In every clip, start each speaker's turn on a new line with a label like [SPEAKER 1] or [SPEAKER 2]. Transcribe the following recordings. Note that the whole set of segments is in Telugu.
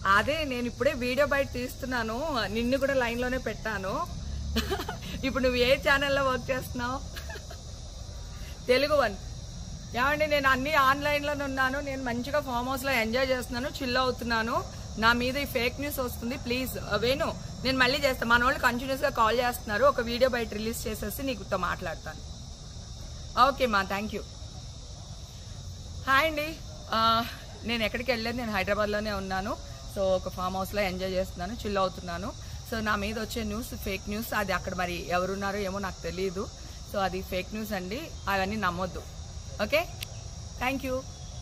[SPEAKER 1] అదే నేను ఇప్పుడే వీడియో బయట తీస్తున్నాను నిన్ను కూడా లైన్లోనే పెట్టాను ఇప్పుడు నువ్వు ఏ ఛానల్లో వర్క్ చేస్తున్నావు తెలుగు వన్ ఏమండి నేను అన్ని ఆన్లైన్లోనే ఉన్నాను నేను మంచిగా ఫామ్ హౌస్లో ఎంజాయ్ చేస్తున్నాను చిల్ అవుతున్నాను నా మీద ఈ ఫేక్ న్యూస్ వస్తుంది ప్లీజ్ వేణు నేను మళ్ళీ చేస్తాను మన వాళ్ళు కంటిన్యూస్గా కాల్ చేస్తున్నారు ఒక వీడియో బయట రిలీజ్ చేసేసి నీకుతో మాట్లాడతాను ఓకే మా థ్యాంక్ యూ హాయ్ అండి ఆ, నేను ఎక్కడికి వెళ్ళలేదు నేను హైదరాబాద్లోనే ఉన్నాను సో ఒక ఫామ్ హౌస్లో ఎంజాయ్ చేస్తున్నాను చిల్ అవుతున్నాను సో నా మీద వచ్చే న్యూస్ ఫేక్ న్యూస్ అది అక్కడ మరి ఎవరున్నారో ఏమో నాకు తెలియదు సో అది ఫేక్ న్యూస్ అండి అవన్నీ నమ్మొద్దు ఓకే థ్యాంక్ యూ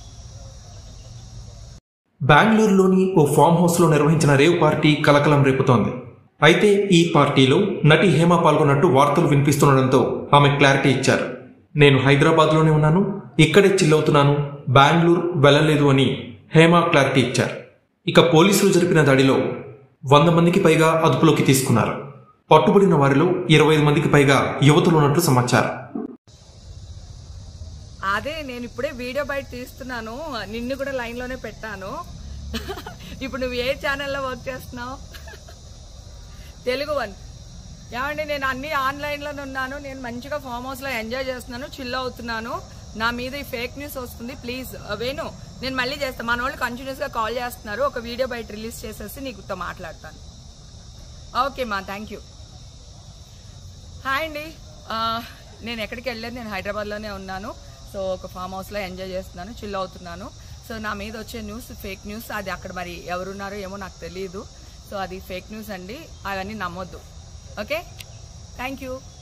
[SPEAKER 2] బెంగళూరులోని ఓ ఫామ్ హౌస్లో నిర్వహించిన రేవ్ పార్టీ కలకలం రేపుతోంది అయితే ఈ పార్టీలో నటి హేమ పాల్గొన్నట్టు వార్తలు వినిపిస్తుండడంతో ఆమె క్లారిటీ ఇచ్చారు నేను హైదరాబాద్లోనే ఉన్నాను ఇక్కడే చిల్లవుతున్నాను బెంగళూరు వెళ్ళలేదు అని హేమ క్లారిటీ ఇచ్చారు ఇక పోలీసులు జరిపిన దాడిలో వంద మందికి పైగా అదుపులోకి తీసుకున్నారు పట్టుబడిన వారిలో ఇరవై ఐదు మందికి పైగా యువతులు ఉన్నట్లు సమాచారం
[SPEAKER 1] అదే నేను ఇప్పుడే వీడియో బయట తీస్తున్నాను నిన్ను కూడా లైన్లోనే పెట్టాను ఇప్పుడు నువ్వు ఏ ఛానల్లో వర్క్ చేస్తున్నావు తెలుగు వన్ ఏమండి నేను అన్ని ఆన్లైన్లోనే ఉన్నాను నేను మంచిగా ఫామ్ హౌస్లో ఎంజాయ్ చేస్తున్నాను చిల్ అవుతున్నాను నా మీద ఈ ఫేక్ న్యూస్ వస్తుంది ప్లీజ్ వేణు నేను మళ్ళీ చేస్తాను మన వాళ్ళు కంటిన్యూస్గా కాల్ చేస్తున్నారు ఒక వీడియో బయట రిలీజ్ చేసేసి నీకుతో మాట్లాడతాను ఓకే మా థ్యాంక్ యూ హాయ్ అండి ఆ, నేను ఎక్కడికి వెళ్ళలేదు నేను హైదరాబాద్లోనే ఉన్నాను సో ఒక ఫామ్ హౌస్లో ఎంజాయ్ చేస్తున్నాను చిల్ అవుతున్నాను సో నా మీద వచ్చే న్యూస్ ఫేక్ న్యూస్ అది అక్కడ మరి ఎవరున్నారో ఏమో నాకు తెలియదు సో అది ఫేక్ న్యూస్ అండి అవన్నీ నమ్మొద్దు ఓకే థ్యాంక్ యూ